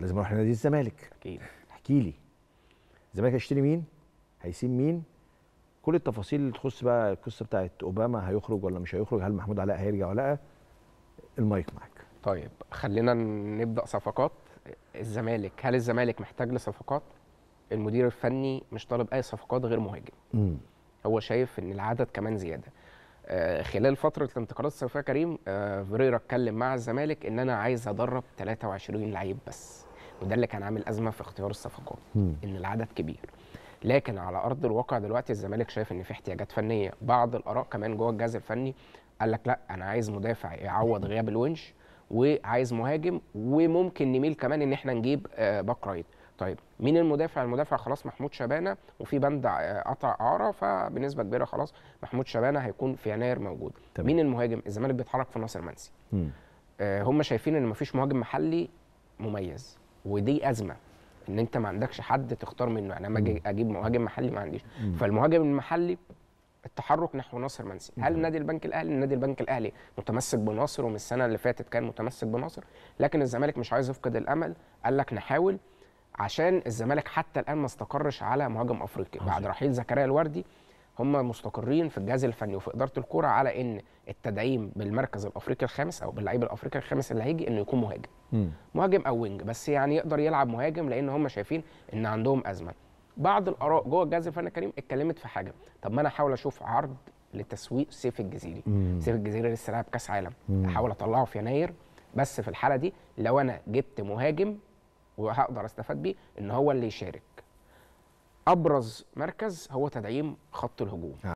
فلازم اروح لنادي الزمالك اكيد احكي لي الزمالك هيشتري مين هيسيب مين كل التفاصيل اللي تخص بقى القصه بتاعت اوباما هيخرج ولا مش هيخرج هل محمود علاء هيرجع ولا لا المايك معاك طيب خلينا نبدا صفقات الزمالك هل الزمالك محتاج لصفقات المدير الفني مش طالب اي صفقات غير مهاجم امم هو شايف ان العدد كمان زياده آه، خلال فتره الانتقالات الصيفيه كريم آه، فيريرا اتكلم مع الزمالك ان انا عايز ادرب 23 لعيب بس وده اللي كان عامل ازمه في اختيار الصفقات مم. ان العدد كبير لكن على ارض الواقع دلوقتي الزمالك شايف ان في احتياجات فنيه بعض الاراء كمان جوه الجهاز الفني قال لك لا انا عايز مدافع يعوض غياب الونش وعايز مهاجم وممكن نميل كمان ان احنا نجيب آه، باك رايت طيب مين المدافع المدافع خلاص محمود شبانه وفي بند آه، قطع اعاره فبنسبه كبيره خلاص محمود شبانه هيكون في يناير موجود تمام. مين المهاجم الزمالك بيتحرك في ناصر منسي مم. آه، هم شايفين ان مفيش مهاجم محلي مميز ودي ازمه ان انت ما عندكش حد تختار منه يعني انا لما أجي اجيب مهاجم محلي ما عنديش فالمهاجم المحلي التحرك نحو ناصر منسي هل نادي البنك الاهلي نادي البنك الاهلي متمسك بناصر ومن السنه اللي فاتت كان متمسك بناصر لكن الزمالك مش عايز يفقد الامل قال لك نحاول عشان الزمالك حتى الان ما استقرش على مهاجم افريقي بعد رحيل زكريا الوردي هم مستقرين في الجهاز الفني وفي اداره الكوره على ان التدعيم بالمركز الافريقي الخامس او باللعيب الافريقي الخامس اللي هيجي انه يكون مهاجم مم. مهاجم او وينج بس يعني يقدر يلعب مهاجم لان هم شايفين ان عندهم ازمه بعض الاراء جوه الجهاز الفني الكريم اتكلمت في حاجه طب ما انا احاول اشوف عرض لتسويق سيف الجزيري مم. سيف الجزيري لسه لاعب كاس عالم مم. احاول اطلعه في يناير بس في الحاله دي لو انا جبت مهاجم وهقدر استفاد بيه ان هو اللي يشارك ابرز مركز هو تدعيم خط الهجوم